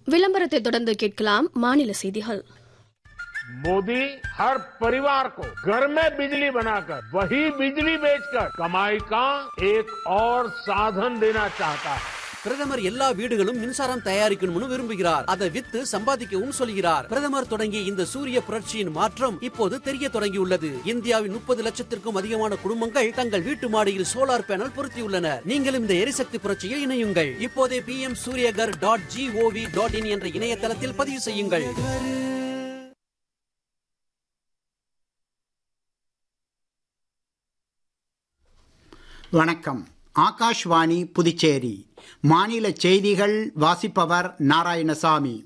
விளம்பரத்தை தொடர்ந்து கேட்கலாம் மாநில செய்திகள் मोदी हर परिवार को घर में बिजली बनाकर वही बिजली बेचकर कमाई का एक और साधन देना चाहता है பிரதமர் எல்லா வீடுகளும் மின்சாரம் தயாரிக்கணும்னு விரும்புகிறார் அதை வித்து சம்பாதிக்கவும் சொல்கிறார் பிரதமர் தொடங்கிய இந்த சூரிய புரட்சியின் மாற்றம் இப்போது தெரிய தொடங்கியுள்ளது இந்தியாவின் முப்பது லட்சத்திற்கும் அதிகமான குடும்பங்கள் தங்கள் வீட்டு மாடியில் சோலார் பேனல் பொருத்தியுள்ளனர் நீங்களும் இந்த எரிசக்தி புரட்சியில் இணையுங்கள் இப்போதே P M Suryaghar dot GOV dot in என்ற இணையதளத்தில் பதிவு செய்யுங்கள் வணக்கம் ஆகாஷ்வாணி புதுச்சேரி மாநில செய்திகள் வாசிப்பவர் நாராயணசாமி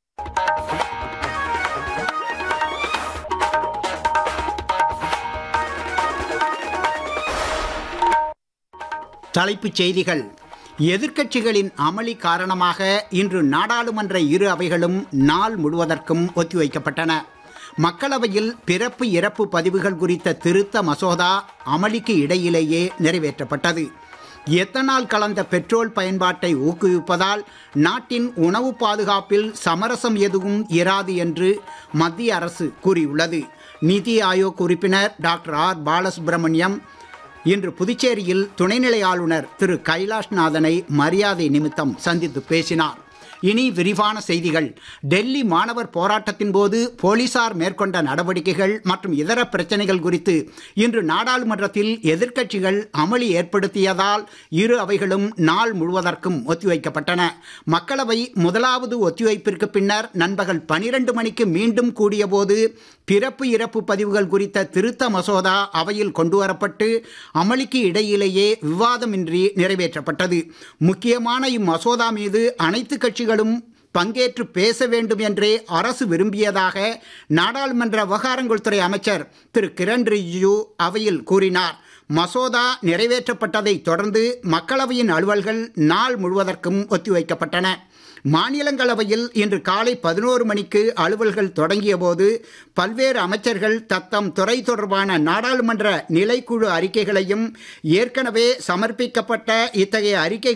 தலைப்புச் செய்திகள் எதிர்க்கட்சிகளின் அமளி காரணமாக இன்று நாடாளுமன்ற இரு அவைகளும் நாள் முழுவதற்கும் ஒத்திவைக்கப்பட்டன மக்களவையில் பிறப்பு இறப்பு பதிவுகள் குறித்த திருத்த மசோதா அமளிக்கு இடையிலேயே நிறைவேற்றப்பட்டது எத்தனால் கலந்த பெட்ரோல் பயன்பாட்டை ஊக்குவிப்பதால் நாட்டின் உணவு பாதுகாப்பில் சமரசம் எதுவும் இராது என்று மத்திய அரசு கூறியுள்ளது நிதி ஆயோக் உறுப்பினர் டாக்டர் ஆர் பாலசுப்ரமணியம் இன்று புதுச்சேரியில் துணைநிலை ஆளுநர் திரு கைலாஷ்நாதனை மரியாதை நிமித்தம் சந்தித்து பேசினார் இனி விரிவான செய்திகள் டெல்லி மாணவர் போராட்டத்தின் போது போலீசார் மேற்கொண்ட நடவடிக்கைகள் மற்றும் இதர பிரச்சனைகள் குறித்து இன்று நாடாளுமன்றத்தில் எதிர்க்கட்சிகள் அமளி ஏற்படுத்தியதால் இரு அவைகளும் நாள் முழுவதற்கும் ஒத்திவைக்கப்பட்டன மக்களவை முதலாவது ஒத்திவைப்பிற்கு பின்னர் நண்பகல் பனிரெண்டு மணிக்கு மீண்டும் கூடியபோது பிறப்பு இறப்பு பதிவுகள் குறித்த திருத்த மசோதா அவையில் கொண்டுவரப்பட்டு அமளிக்கு இடையிலேயே விவாதமின்றி நிறைவேற்றப்பட்டது முக்கியமான இம்மசோதா மீது அனைத்து கட்சிகளும் பங்கேற்று பேச வேண்டும் என்றே அரசு விரும்பியதாக நாடாளுமன்ற விவகாரங்கள் துறை அமைச்சர் திரு கிரண் ரிஜிஜு அவையில் கூறினார் மசோதா நிறைவேற்றப்பட்டதை தொடர்ந்து மக்களவையின் அலுவல்கள் நாள் முழுவதற்கும் ஒத்திவைக்கப்பட்டன மாநிலங்களவையில் இன்று காலை பதினோரு மணிக்கு அலுவல்கள் தொடங்கிய போது பல்வேறு அமைச்சர்கள் தத்தம் துறை தொடர்பான நாடாளுமன்ற நிலைக்குழு அறிக்கைகளையும் ஏற்கனவே சமர்ப்பிக்கப்பட்ட இத்தகைய அறிக்கை